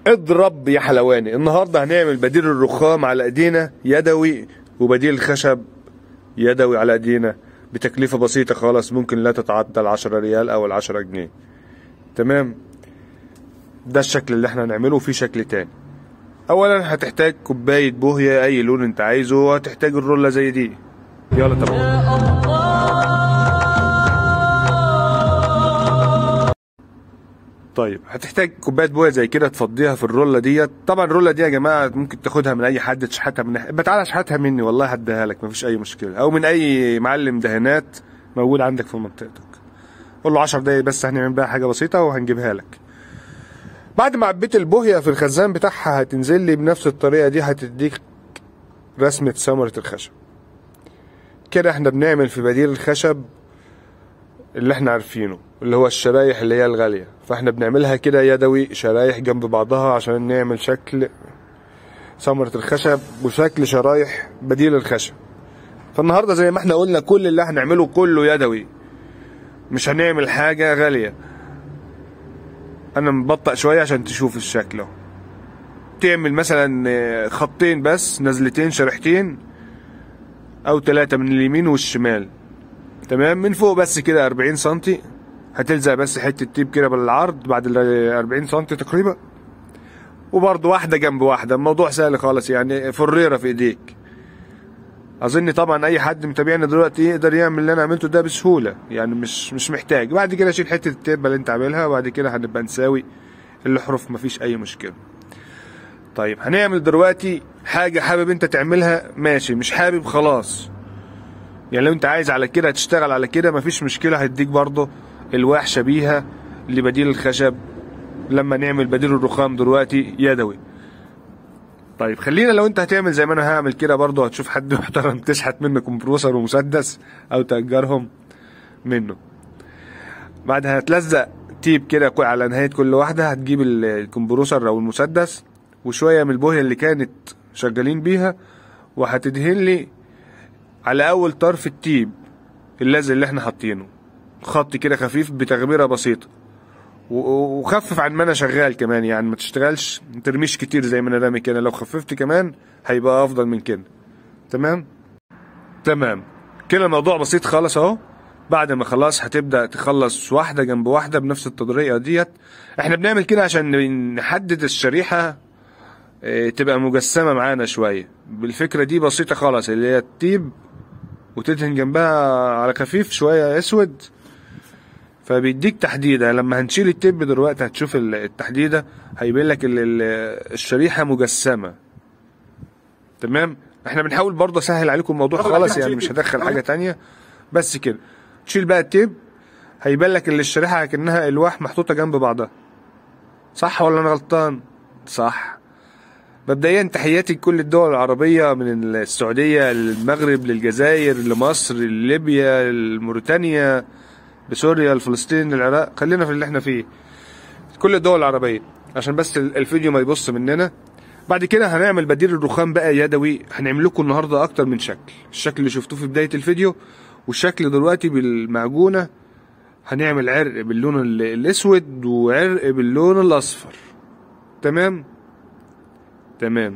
اضرب يا حلواني النهارده هنعمل بديل الرخام على ايدينا يدوي وبديل الخشب يدوي على ايدينا بتكلفة بسيطة خالص ممكن لا تتعدى العشرة ريال او العشرة جنيه تمام ده الشكل اللي احنا هنعمله وفي شكل تاني اولا هتحتاج كوباية بوهية اي لون انت عايزه وهتحتاج الرولة زي دي يلا تمام طيب هتحتاج كوبايه بويه زي كده تفضيها في الروله ديت طبعا الروله دي يا جماعه ممكن تاخدها من اي حد تشحتها من يبقى تعالى اشحتها مني والله هديها لك مفيش اي مشكله او من اي معلم دهانات موجود عندك في منطقتك قول له 10 دقايق بس هنعمل بقى حاجه بسيطه وهنجيبها لك بعد ما عبيت البوهيه في الخزان بتاعها هتنزل لي بنفس الطريقه دي هتديك رسمه ثمره الخشب كده احنا بنعمل في بديل الخشب اللي احنا عارفينه اللي هو الشرايح اللي هي الغالية فاحنا بنعملها كده يدوي شرايح جنب بعضها عشان نعمل شكل ثمرة الخشب وشكل شرايح بديل الخشب فالنهاردة زي ما احنا قلنا كل اللي هنعمله كله يدوي مش هنعمل حاجة غالية انا مبطأ شوية عشان تشوف الشكل اهو تعمل مثلا خطين بس نزلتين شريحتين او ثلاثة من اليمين والشمال تمام من فوق بس كده 40 سنتي هتلزق بس حته تيب كده بالعرض بعد ال 40 سنتي تقريبا وبرضه واحده جنب واحده الموضوع سهل خالص يعني فريره في ايديك اظن طبعا اي حد متابعنا دلوقتي يقدر يعمل اللي انا عملته ده بسهوله يعني مش مش محتاج بعد كده شيل حته التيب اللي انت عاملها وبعد كده هنبقى نساوي الحروف مفيش اي مشكله طيب هنعمل دلوقتي حاجه حابب انت تعملها ماشي مش حابب خلاص يعني لو انت عايز على كده تشتغل على كده مفيش مشكله هديك برضه الواح شبيهه لبديل الخشب لما نعمل بديل الرخام دلوقتي يدوي طيب خلينا لو انت هتعمل زي ما انا هعمل كده برضه هتشوف حد محترم تشحت منه كمبروسر ومسدس او تأجرهم منه بعدها هتلزق تيب كده على نهاية كل واحدة هتجيب الكمبروسر او المسدس وشوية من البوهية اللي كانت شغالين بيها وهتدهن لي على اول طرف التيب اللزق اللي احنا حاطينه خط كده خفيف بتغميره بسيطه وخفف عن ما انا شغال كمان يعني ما تشتغلش ما ترميش كتير زي ما انا رامي كده لو خففت كمان هيبقى افضل من كده تمام تمام كده الموضوع بسيط خالص اهو بعد ما خلاص هتبدا تخلص واحده جنب واحده بنفس الطريقه ديت احنا بنعمل كده عشان نحدد الشريحه تبقى مجسمه معانا شويه بالفكره دي بسيطه خالص اللي هي التيب وتدهن جنبها على خفيف شويه اسود فبيديك تحديده لما هنشيل التيب دلوقتي هتشوف التحديده هيبين لك الشريحه مجسمه تمام احنا بنحاول برضه اسهل عليكم الموضوع خالص يعني مش هدخل حاجه تانية بس كده تشيل بقى التيب هيبان لك ان الشريحه كانها الواح محطوطه جنب بعضها صح ولا انا غلطان صح مبدئيا تحياتي لكل الدول العربية من السعودية للمغرب للجزائر لمصر لليبيا لموريتانيا لسوريا لفلسطين للعراق خلينا في اللي احنا فيه كل الدول العربية عشان بس الفيديو ما يبص مننا بعد كده هنعمل بديل الرخام بقى يدوي هنعمل لكم النهارده اكتر من شكل الشكل اللي شفتوه في بداية الفيديو والشكل دلوقتي بالمعجونة هنعمل عرق باللون الاسود وعرق باللون الاصفر تمام تمام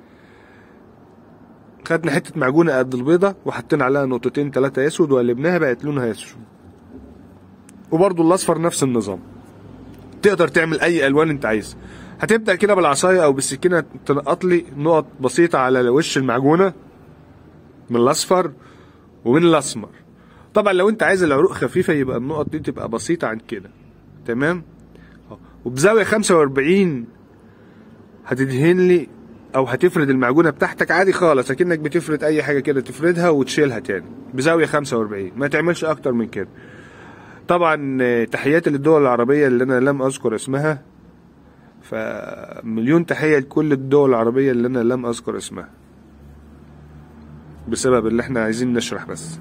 خدنا حتة معجونة قد البيضة وحطينا عليها نقطتين تلاتة اسود وقلبناها بقت لونها اسود وبرضو الاصفر نفس النظام تقدر تعمل اي الوان انت عايز هتبدأ كده بالعصاية او بالسكينة تنقط لي نقط بسيطة على وش المعجونة من الاصفر ومن الاسمر طبعا لو انت عايز العروق خفيفة يبقى النقط دي تبقى بسيطة عن كده تمام وبزاوية 45 هتدهن لي او هتفرد المعجونه بتاعتك عادي خالص اكنك بتفرد اي حاجه كده تفردها وتشيلها تاني بزاويه 45 ما تعملش اكتر من كده طبعا تحياتي للدول العربيه اللي انا لم اذكر اسمها فمليون تحيه لكل الدول العربيه اللي انا لم اذكر اسمها بسبب اللي احنا عايزين نشرح بس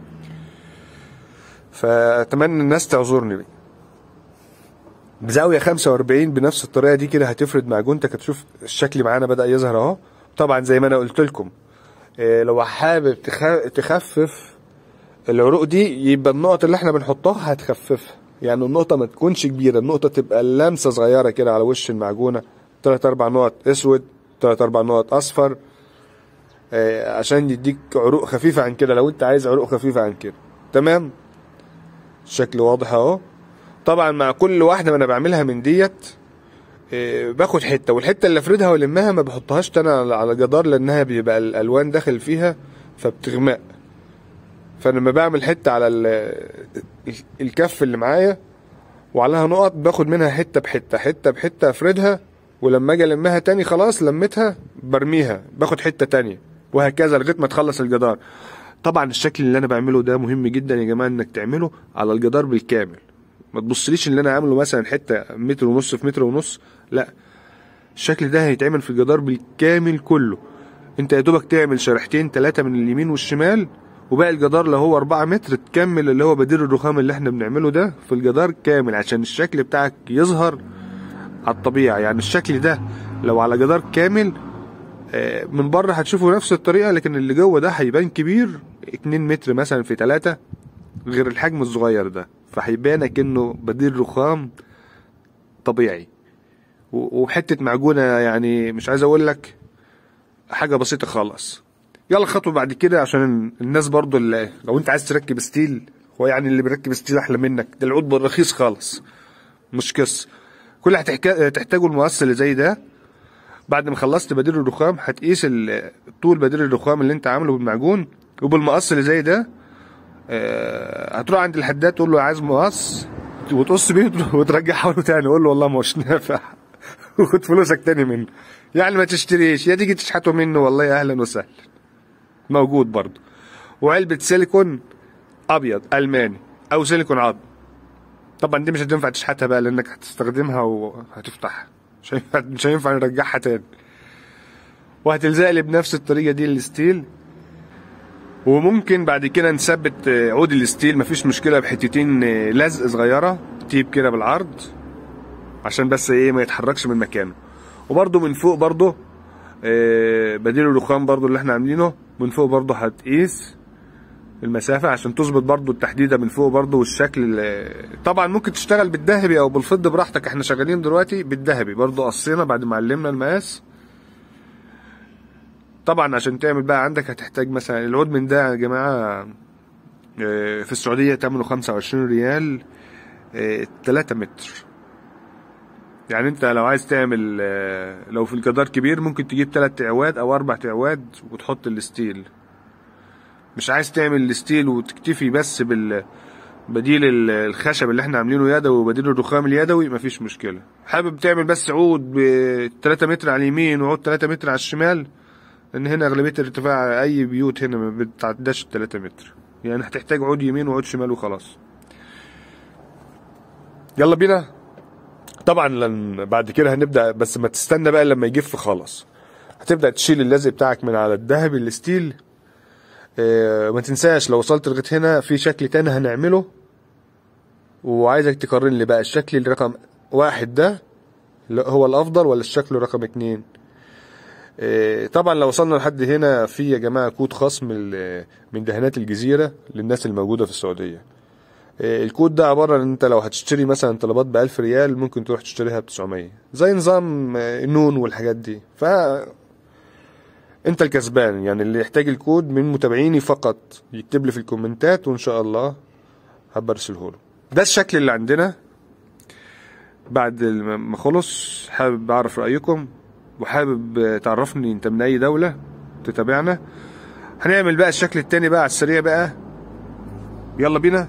فاتمنى الناس تعذرني بيه بزاويه 45 بنفس الطريقه دي كده هتفرد معجونتك هتشوف الشكل معانا بدا يظهر اهو طبعا زي ما انا قلت لكم إيه لو حابب تخفف العروق دي يبقى النقط اللي احنا بنحطها هتخففها يعني النقطة ما تكونش كبيرة النقطة تبقى لمسة صغيرة كده على وش المعجونة تلات اربع نقط اسود تلات اربع نقط اصفر آه، عشان يديك عروق خفيفة عن كده لو انت عايز عروق خفيفة عن كده تمام الشكل واضح اهو طبعا مع كل واحدة ما انا بعملها من ديت آه، باخد حتة والحتة اللي افردها والمها ما بحطهاش تاني على- على جدار لانها بيبقى الالوان داخل فيها فبتغمق فانا لما بعمل حتة على ال- الكف اللي معايا وعليها نقط باخد منها حته بحته حته بحته افردها ولما اجي المها تاني خلاص لميتها برميها باخد حته تانية وهكذا لغايه ما تخلص الجدار طبعا الشكل اللي انا بعمله ده مهم جدا يا جماعه انك تعمله على الجدار بالكامل ما تبصليش اللي انا عامله مثلا حته متر ونص في متر ونص لا الشكل ده هيتعمل في الجدار بالكامل كله انت يا دوبك تعمل شريحتين ثلاثه من اليمين والشمال وباقي الجدار اللي هو 4 متر تكمل اللي هو بديل الرخام اللي احنا بنعمله ده في الجدار كامل عشان الشكل بتاعك يظهر على الطبيعة يعني الشكل ده لو على جدار كامل آه، من بره هتشوفه نفس الطريقة لكن اللي جوه ده هيبان كبير 2 متر مثلا في 3 غير الحجم الصغير ده فهيبان كأنه بديل رخام طبيعي و- وحتة معجونة يعني مش عايز اقول لك حاجة بسيطة خالص يلا الخطوة بعد كده عشان الناس برضو اللي لو انت عايز تركب ستيل هو يعني اللي بيركب ستيل احلى منك ده العود رخيص خالص مش قصة كل اللي هتحكا- هتحتاجه المقص اللي زي ده بعد ما خلصت بديل الرخام هتقيس ال- طول بديل الرخام اللي انت عامله بالمعجون وبالمقص اللي زي ده آه، هتروح عند الحداد تقول له عايز مقص وتقص بيه وترجعه له تاني قول له والله مش نافع وخد فلوسك تاني منه يعني ما تشتريش يا تيجي تشحته منه والله اهلا وسهلا موجود برضه وعلبة سيليكون ابيض الماني او سيليكون عظم طبعا دي مش هتنفع تشحتها بقى لانك هتستخدمها وهتفتحها مش هينفع مش هينفع نرجعها تاني وهتلزق لي بنفس الطريقه دي الستيل وممكن بعد كده نثبت آه، عود الستيل مفيش مشكله بحتتين آه، لزق صغيره تيب كده بالعرض عشان بس ايه ما يتحركش من مكانه وبرده من فوق برده آه، بديل الرخام برضو اللي احنا عاملينه من فوق برضو هتقيس المسافة عشان تظبط برضو التحديدة من فوق برضو والشكل ال- طبعا ممكن تشتغل بالذهبي او بالفضة براحتك احنا شغالين دلوقتي بالذهبي برضو قصينا بعد ما علمنا المقاس طبعا عشان تعمل بقى عندك هتحتاج مثلا العود من ده يا جماعة آه، في السعودية تعمله 25 ريال 3 متر يعني انت لو عايز تعمل آه، لو في الجدار كبير ممكن تجيب تلات اعواد او اربع اعواد وتحط الستيل مش عايز تعمل الستيل وتكتفي بس بال بديل ال- الخشب اللي احنا عاملينه يدوي وبديل الرخام اليدوي مفيش مشكله حابب تعمل بس عود ب 3 متر على اليمين وعود 3 متر على الشمال لان هنا اغلبيه ارتفاع اي بيوت هنا ما بتعداش 3 متر يعني هتحتاج عود يمين وعود شمال وخلاص يلا بينا طبعا لن بعد كده هنبدا بس ما تستنى بقى لما يجف خالص هتبدا تشيل اللزق بتاعك من على الذهبي الستيل آه، ما تنساش لو وصلت لغايه هنا في شكل تاني هنعمله وعايزك تقارن لي بقى الشكل اللي رقم واحد ده لا هو الافضل ولا الشكل رقم اتنين آه، طبعا لو وصلنا لحد هنا في يا جماعه كود خصم ال- من دهانات الجزيره للناس الموجوده في السعوديه آه، الكود ده عبارة ان انت لو هتشتري مثلا طلبات بألف ريال ممكن تروح تشتريها بتسعمية زي نظام آه، النون والحاجات دي ف انت الكسبان يعني اللي يحتاج الكود من متابعيني فقط يكتب لي في الكومنتات وان شاء الله هبرسله له ده الشكل اللي عندنا بعد ما خلص حابب اعرف رأيكم وحابب آه، تعرفني انت من اي دولة تتابعنا هنعمل بقى الشكل التاني بقى على السريع بقى يلا بينا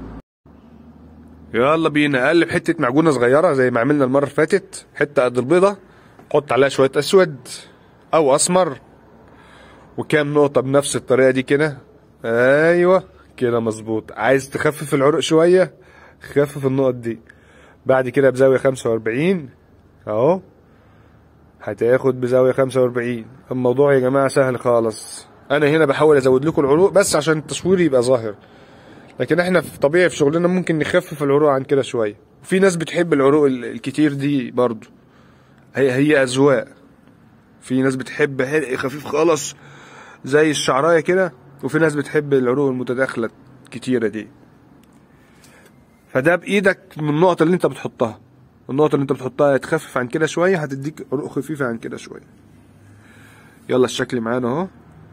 يلا بينا قلب حته معجونه صغيره زي ما عملنا المره اللي فاتت حته قد البيضه حط عليها شويه اسود او اسمر وكام نقطه بنفس الطريقه دي كده ايوه كده مظبوط عايز تخفف العروق شويه خفف النقط دي بعد كده بزاويه 45 اهو هتاخد بزاويه 45 الموضوع يا جماعه سهل خالص انا هنا بحاول ازود لكم العروق بس عشان التصوير يبقى ظاهر لكن احنا في طبيعي في شغلنا ممكن نخفف العروق عن كده شويه وفي ناس بتحب العروق ال- الكتير دي برضو هي هي اذواق في ناس بتحب حرق خفيف خالص زي الشعرايه كده وفي ناس بتحب العروق المتداخله الكتيره دي فده بايدك من النقط اللي انت بتحطها النقطة اللي انت بتحطها تخفف عن كده شوية هتديك عروق خفيفة عن كده شوية يلا الشكل معانا اهو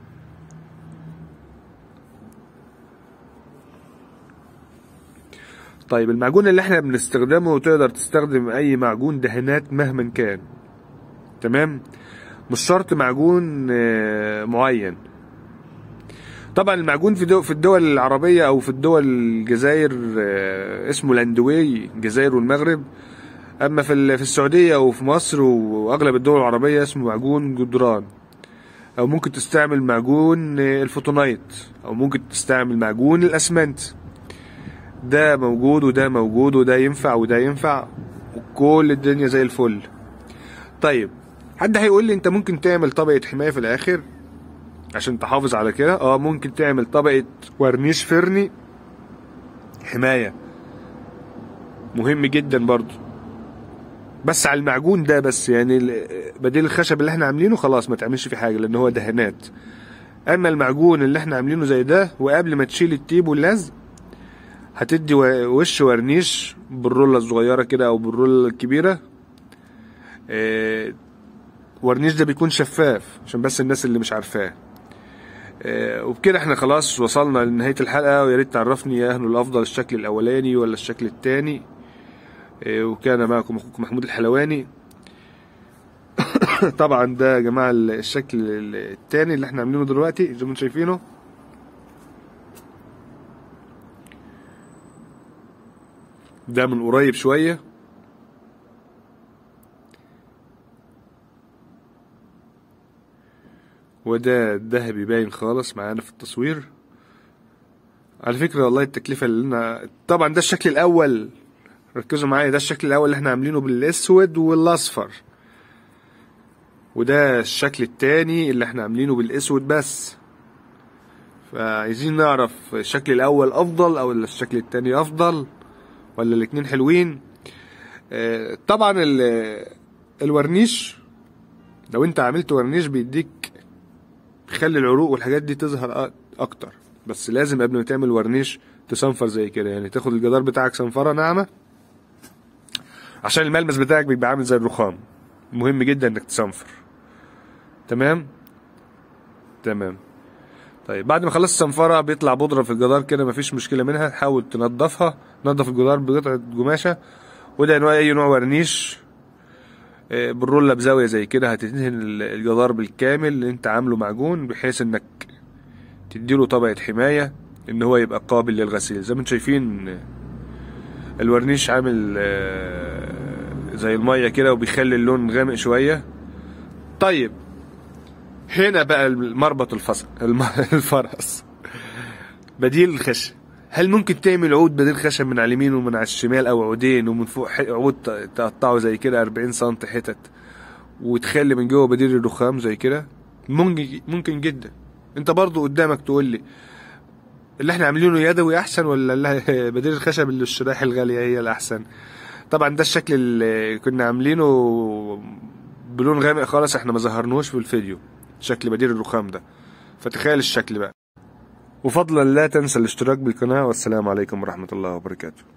طيب المعجون اللي احنا بنستخدمه تقدر تستخدم اي معجون دهانات مهما كان تمام مش شرط معجون آه، معين طبعا المعجون في دو في الدول العربية او في الدول الجزائر آه، اسمه لاندوي الجزائر والمغرب اما في ال- في السعودية وفي مصر واغلب الدول العربية اسمه معجون جدران او ممكن تستعمل معجون آه، الفوتونايت او ممكن تستعمل معجون الاسمنت ده موجود وده موجود وده ينفع وده ينفع وكل الدنيا زي الفل طيب حد هيقول لي انت ممكن تعمل طبقة حماية في الاخر عشان تحافظ على كده اه ممكن تعمل طبقة ورنيش فرني حماية مهم جدا برضو بس على المعجون ده بس يعني ال- بديل الخشب اللي احنا عاملينه خلاص ما تعملش فيه حاجة لان هو دهانات اما المعجون اللي احنا عاملينه زي ده وقبل ما تشيل التيب واللزق هتدي و- وش ورنيش بالرولة الصغيرة كده او بالرولة الكبيرة آه، ورنيش ده بيكون شفاف عشان بس الناس اللي مش عارفاه آه، وبكده احنا خلاص وصلنا لنهاية الحلقة ويا ريت تعرفني يا أهل الأفضل الشكل الأولاني ولا الشكل التاني آه، وكان معكم أخوكم محمود الحلواني طبعا ده يا جماعة الشكل التاني اللي احنا عاملينه دلوقتي زي ما انتم شايفينه ده من قريب شوية وده الذهبي باين خالص معانا في التصوير على فكرة والله التكلفة اللي انا طبعا ده الشكل الأول ركزوا معايا ده الشكل الأول اللي احنا عاملينه بالأسود والأصفر وده الشكل التاني اللي احنا عاملينه بالأسود بس فعايزين نعرف الشكل الأول أفضل أو الشكل التاني أفضل ولا الاتنين حلوين آه، طبعا ال- الورنيش لو انت عملت ورنيش بيديك بيخلي العروق والحاجات دي تظهر أ- اكتر بس لازم قبل ما تعمل ورنيش تصنفر زي كده يعني تاخد الجدار بتاعك صنفره ناعمه عشان الملمس بتاعك بيبقى عامل زي الرخام مهم جدا انك تصنفر تمام تمام طيب بعد ما خلصت الصنفرة بيطلع بودرة في الجدار كده مفيش مشكلة منها حاول تنضفها نضف الجدار بقطعة قماشة وده نوع أي نوع ورنيش آه، بالرولة بزاوية زي كده هتدهن ال- الجدار بالكامل اللي انت عامله معجون بحيث انك تديله طبقة حماية ان هو يبقى قابل للغسيل زي ما انتم شايفين آه، الورنيش عامل آه، زي المية كده وبيخلي اللون غامق شوية طيب هنا بقى مربط الفصل الم- الفرس بديل الخشب هل ممكن تعمل عود بديل خشب من على اليمين ومن على الشمال او عودين ومن فوق ح- عود ت- تقطعه زي كده 40 سم حتت وتخلي من جوه بديل الرخام زي كده ممكن ممكن جدا انت برضو قدامك تقول لي اللي احنا عاملينه يدوي احسن ولا اللي بديل الخشب اللي الشرايح الغاليه هي الاحسن طبعا ده الشكل اللي كنا عاملينه بلون غامق خالص احنا ما ظهرناهوش في الفيديو شكل بديل الرخام ده فتخيل الشكل بقى وفضلا لا تنسى الاشتراك بالقناة والسلام عليكم ورحمة الله وبركاته